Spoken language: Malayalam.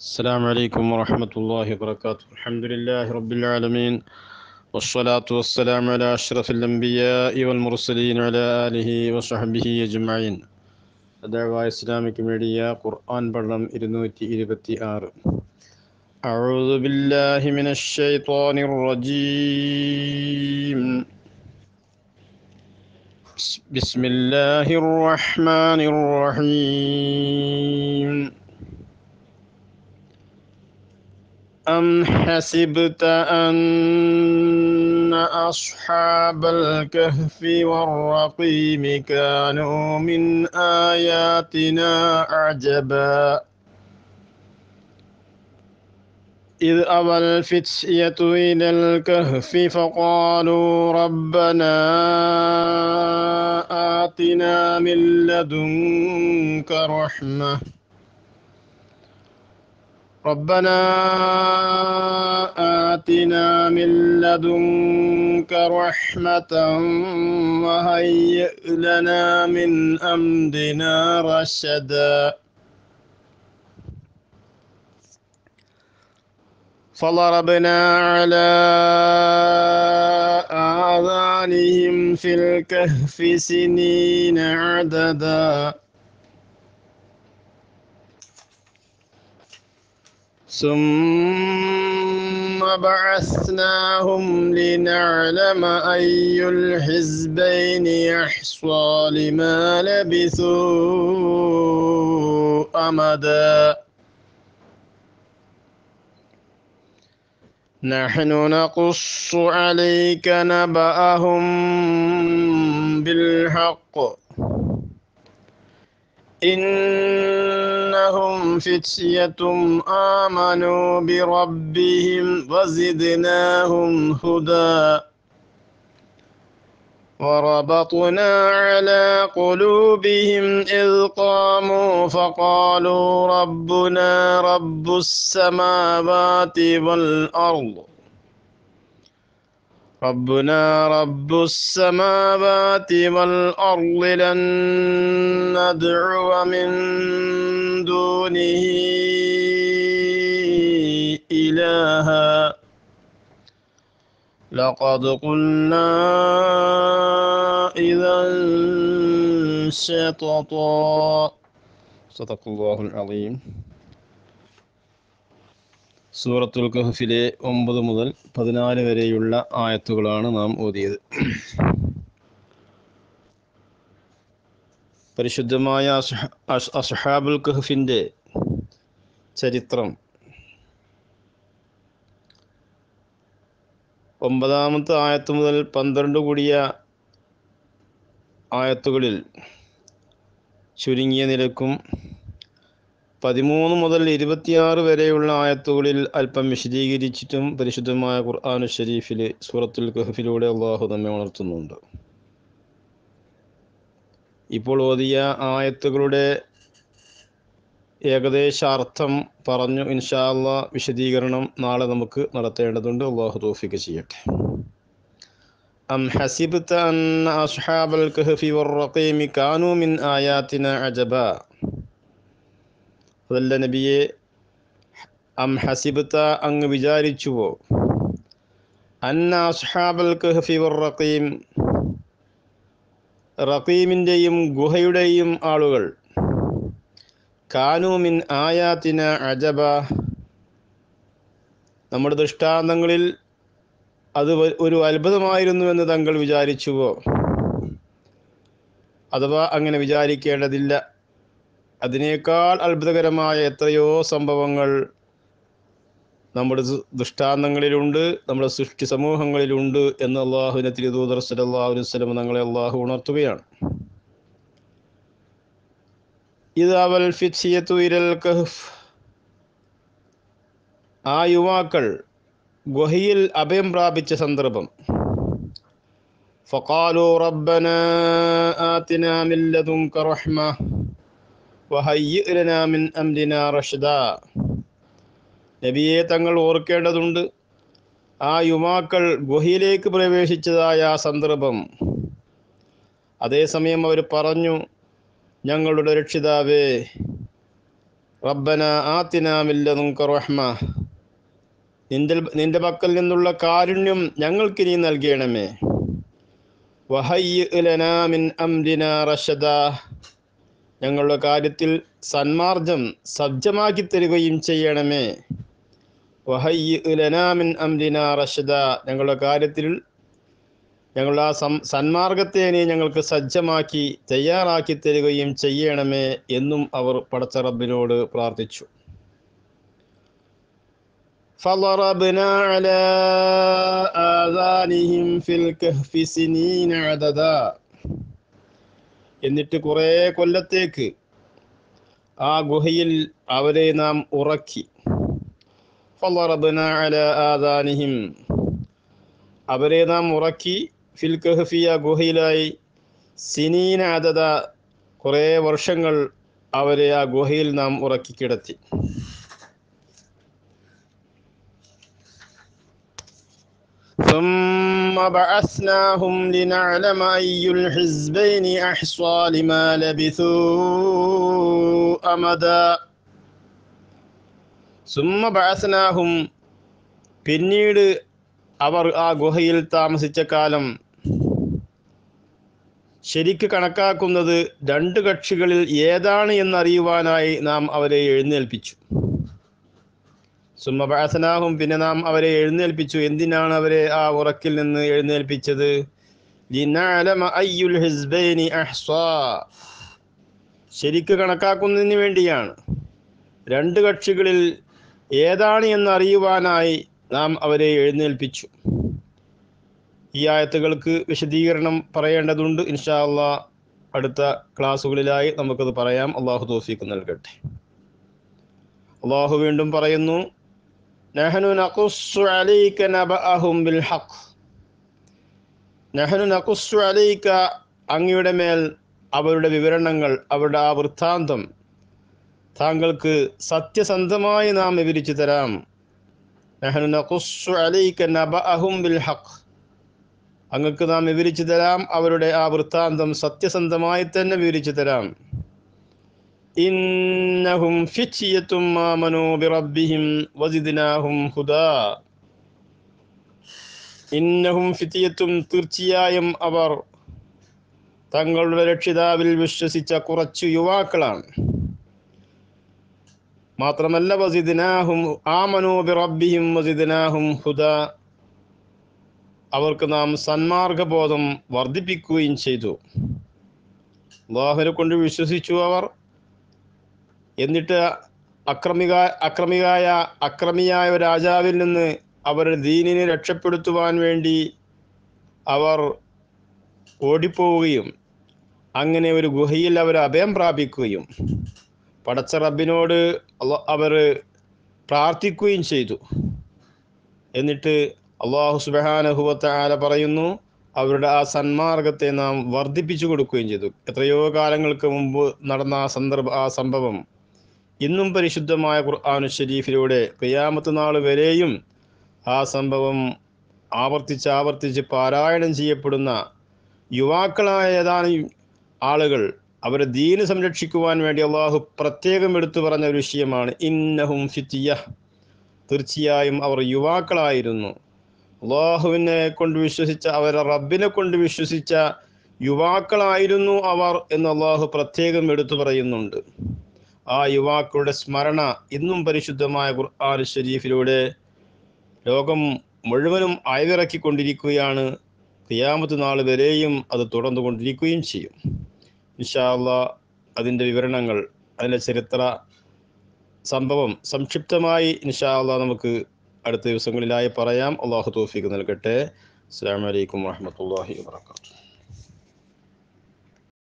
السلام عليكم ورحمة الله وبركاته الحمد لله رب العالمين والصلاة والسلام على أشرف الأنبياء والمرسلين وعلى آله وصحبه أجمعين دعوة إسلامك ميديا قرآن برلم إرنوتي إربتي آر أعوذ بالله من الشيطان الرجيم بسم الله الرحمن الرحيم أم حسبت أن أصحاب الكهف والرقيم كانوا من آياتنا عجبا إذ أوى الفتية إلى الكهف فقالوا ربنا آتنا من لدنك رحمة ربنا آتنا من لدنك رحمة وهيئ لنا من أمرنا رشدا فضربنا على آذانهم في الكهف سنين عددا ثم بعثناهم لنعلم أي الحزبين يحصى لما لبثوا أمدا نحن نقص عليك نبأهم بالحق إنهم فتية آمنوا بربهم وزدناهم هدى وربطنا على قلوبهم إذ قاموا فقالوا ربنا رب السماوات والأرض ربنا رب السماوات والأرض لن ندعو من دونه إلها لقد قلنا إذا شططا صدق الله العظيم സൂറത്തുൽ കഹഫിലെ ഒമ്പത് മുതൽ പതിനാല് വരെയുള്ള ആയത്തുകളാണ് നാം ഓതിയത് പരിശുദ്ധമായ അസ്ഹാബുൽ കഹഫിൻ്റെ ചരിത്രം ഒമ്പതാമത്തെ ആയത്ത് മുതൽ പന്ത്രണ്ട് കൂടിയ ആയത്തുകളിൽ ചുരുങ്ങിയ നിലക്കും പതിമൂന്ന് മുതൽ ഇരുപത്തിയാറ് വരെയുള്ള ആയത്തുകളിൽ അല്പം വിശദീകരിച്ചിട്ടും പരിശുദ്ധമായ ഖുർആാനു ഷരീഫിൽ സൂറത്തുൽ കഹഫിലൂടെ അള്ളാഹു നമ്മെ ഉണർത്തുന്നുണ്ട് ഇപ്പോൾ ഓതിയ ആയത്തുകളുടെ ഏകദേശ അർത്ഥം പറഞ്ഞു ഇൻഷാ അള്ളാ വിശദീകരണം നാളെ നമുക്ക് നടത്തേണ്ടതുണ്ട് അള്ളാഹു തോഫിക്ക് ചെയ്യട്ടെ أم حسبت أن أصحاب الكهف والرقيم كانوا من آياتنا عجبا അതല്ല നബിയെ അം ഹസിബത്ത അങ്ങ് വിചാരിച്ചുവോ അന്ന അസ്ഹാബൽ കഹഫി വർ റഖീം റഖീമിൻ്റെയും ഗുഹയുടെയും ആളുകൾ കാനൂമിൻ ആയാത്തിന അജബ നമ്മുടെ ദൃഷ്ടാന്തങ്ങളിൽ അത് ഒരു അത്ഭുതമായിരുന്നുവെന്ന് താങ്കൾ വിചാരിച്ചുവോ അഥവാ അങ്ങനെ വിചാരിക്കേണ്ടതില്ല അതിനേക്കാൾ അത്ഭുതകരമായ എത്രയോ സംഭവങ്ങൾ നമ്മുടെ ദൃഷ്ടാന്തങ്ങളിലുണ്ട് നമ്മുടെ സൃഷ്ടി സമൂഹങ്ങളിലുണ്ട് എന്ന് അള്ളാഹുവിനെ തിരുദൂതർ സലാഹു വസ്ലം ഞങ്ങളെ അള്ളാഹു ഉണർത്തുകയാണ് ഇതവൽ ഫിറ്റ്സിയത്തു ഇരൽ കഹ്ഫ് ആ യുവാക്കൾ ഗുഹയിൽ അഭയം പ്രാപിച്ച സന്ദർഭം ഫഖാലു റബ്ബന ആതിനാ മിൻ ലദുൻക റഹ്മ വഹയ്യനാമിൻ അംരിന റഷദ നബിയെ തങ്ങൾ ഓർക്കേണ്ടതുണ്ട് ആ യുവാക്കൾ ഗുഹയിലേക്ക് പ്രവേശിച്ചതായ ആ സന്ദർഭം അതേസമയം അവർ പറഞ്ഞു ഞങ്ങളുടെ രക്ഷിതാവേ റബ്ബന ആത്തിന മില്ലതുങ്ക റഹ്മ നിന്റെ നിന്റെ പക്കൽ നിന്നുള്ള കാരുണ്യം ഞങ്ങൾക്ക് നീ നൽകണമേ വഹയ്യ് ലനാ മിൻ അംരിന റഷദ ഞങ്ങളുടെ കാര്യത്തിൽ സന്മാർഗം സജ്ജമാക്കി തരികയും ചെയ്യണമേ വഹയ്യ് ലനാ മിൻ അംരിന റഷദ ഞങ്ങളുടെ കാര്യത്തിൽ ഞങ്ങളുടെ ആ സം സന്മാർഗത്തെ നീ ഞങ്ങൾക്ക് സജ്ജമാക്കി തയ്യാറാക്കി തരികയും ചെയ്യണമേ എന്നും അവർ പടച്ച റബ്ബിനോട് പ്രാർത്ഥിച്ചു فضربنا على آذانهم في الكهف سنين عددا എന്നിട്ട് കുറേ കൊല്ലത്തേക്ക് ആ ഗുഹയിൽ അവരെ നാം ഉറക്കി فضربنا على آذانهم അവരെ നാം ഉറക്കി ഫിൽ കഹഫിയ ഗുഹയിലായി സിനീന അതത കുറേ വർഷങ്ങൾ അവരെ ആ ഗുഹയിൽ നാം ഉറക്കി കിടത്തി ثم بعثناهم لنعلم أي الحزبين أحصى لما لبثوا أمدا ثم بعثناهم പിന്നീട് അവർ ആ ഗുഹയിൽ താമസിച്ച കാലം ശരിക്ക് കണക്കാക്കുന്നത് രണ്ട് കക്ഷികളിൽ ഏതാണ് എന്നറിയുവാനായി നാം അവരെ എഴുന്നേൽപ്പിച്ചു സുമബാസനാഹും പിന്നെ നാം അവരെ എഴുന്നേൽപ്പിച്ചു എന്തിനാണ് അവരെ ആ ഉറക്കിൽ നിന്ന് എഴുന്നേൽപ്പിച്ചത് ലിനഅലമ അയ്യുൽ ഹിസ്ബൈനി അഹ്സാ ശരിക്ക് കണക്കാക്കുന്നതിന് വേണ്ടിയാണ് രണ്ട് കക്ഷികളിൽ ഏതാണ് എന്നറിയുവാനായി നാം അവരെ എഴുന്നേൽപ്പിച്ചു ഈ ആയത്തുകൾക്ക് വിശദീകരണം പറയേണ്ടതുണ്ട് ഇൻഷാ അള്ളാ അടുത്ത ക്ലാസ്സുകളിലായി നമുക്കത് പറയാം അള്ളാഹു തോഫിക്ക് നൽകട്ടെ അള്ളാഹു വീണ്ടും പറയുന്നു നഹനു നഖുസ്സു അലൈക നബഅഹും ബിൽ ഹഖ് നഹനു നഖുസ്സു അലൈക അങ്ങയുടെ മേൽ അവരുടെ വിവരണങ്ങൾ അവരുടെ ആ വൃത്താന്തം താങ്കൾക്ക് സത്യസന്ധമായി നാം വിവരിച്ചു തരാം നഹനു നഖുസ്സു അലൈക നബഅഹും ബിൽ ഹഖ് അങ്ങക്ക് നാം വിവരിച്ചു തരാം അവരുടെ ആ വൃത്താന്തം സത്യസന്ധമായി തന്നെ വിവരിച്ചു തരാം ഇന്നഹും ഫിച്ചിയത്തും ആമനു ബിറബ്ബിഹിം വസിദ്നാഹും ഹുദാ ഇന്നഹും ഫിത്തിയത്തും തീർച്ചയായും അവർ തങ്ങളുടെ രക്ഷിതാവിൽ വിശ്വസിച്ച കുറച്ചു യുവാക്കളാണ് മാത്രമല്ല വസിദ്നാഹും ആമനു ബിറബ്ബിഹിം വസിദ്നാഹും ഹുദാ അവർക്ക് നാം സന്മാർഗബോധം വർദ്ധിപ്പിക്കുകയും ചെയ്തു അള്ളാഹുവിനെ കൊണ്ട് വിശ്വസിച്ചു അവർ എന്നിട്ട് അക്രമിക അക്രമികായ അക്രമിയായ ഒരു രാജാവിൽ നിന്ന് അവരുടെ ദീനിനെ രക്ഷപ്പെടുത്തുവാൻ വേണ്ടി അവർ ഓടിപ്പോവുകയും അങ്ങനെ ഒരു ഗുഹയിൽ അവർ അഭയം പ്രാപിക്കുകയും പടച്ച റബ്ബിനോട് അവർ പ്രാർത്ഥിക്കുകയും ചെയ്തു എന്നിട്ട് അള്ളാഹു സുബാനഹുവത്ത ആല പറയുന്നു അവരുടെ ആ സന്മാർഗത്തെ നാം വർദ്ധിപ്പിച്ചു കൊടുക്കുകയും ചെയ്തു എത്രയോ കാലങ്ങൾക്ക് മുമ്പ് നടന്ന ആ സന്ദർഭ ആ സംഭവം ഇന്നും പരിശുദ്ധമായ ഖുർആാനു ഷരീഫിലൂടെ ക്രിയാമത്ത് നാൾ വരെയും ആ സംഭവം ആവർത്തിച്ച് ആവർത്തിച്ച് പാരായണം ചെയ്യപ്പെടുന്ന യുവാക്കളായ ഏതാനും ആളുകൾ അവരെ ദീന് സംരക്ഷിക്കുവാൻ വേണ്ടി അള്ളാഹു പ്രത്യേകം എടുത്തു പറഞ്ഞ ഒരു വിഷയമാണ് ഇന്നഹും ഫിത്തിയ തീർച്ചയായും അവർ യുവാക്കളായിരുന്നു അള്ളാഹുവിനെ കൊണ്ട് വിശ്വസിച്ച അവരെ റബ്ബിനെ കൊണ്ട് വിശ്വസിച്ച യുവാക്കളായിരുന്നു അവർ എന്ന് അള്ളാഹു പ്രത്യേകം എടുത്തു പറയുന്നുണ്ട് ആ യുവാക്കളുടെ സ്മരണ ഇന്നും പരിശുദ്ധമായ ഖുർആൻ ഷരീഫിലൂടെ ലോകം മുഴുവനും അയവിറക്കിക്കൊണ്ടിരിക്കുകയാണ് ഖിയാമത്ത് നാൾ വരെയും അത് തുടർന്നു കൊണ്ടിരിക്കുകയും ചെയ്യും ഇൻഷാല്ല അതിൻ്റെ വിവരണങ്ങൾ അതിൻ്റെ ചരിത്ര സംഭവം സംക്ഷിപ്തമായി ഇൻഷാല്ല നമുക്ക് അടുത്ത ദിവസങ്ങളിലായി പറയാം അള്ളാഹു തോഫിക്ക് നൽകട്ടെ അസ്സാം വലൈക്കും വാഹമത്തല്ലാഹി വാത്തു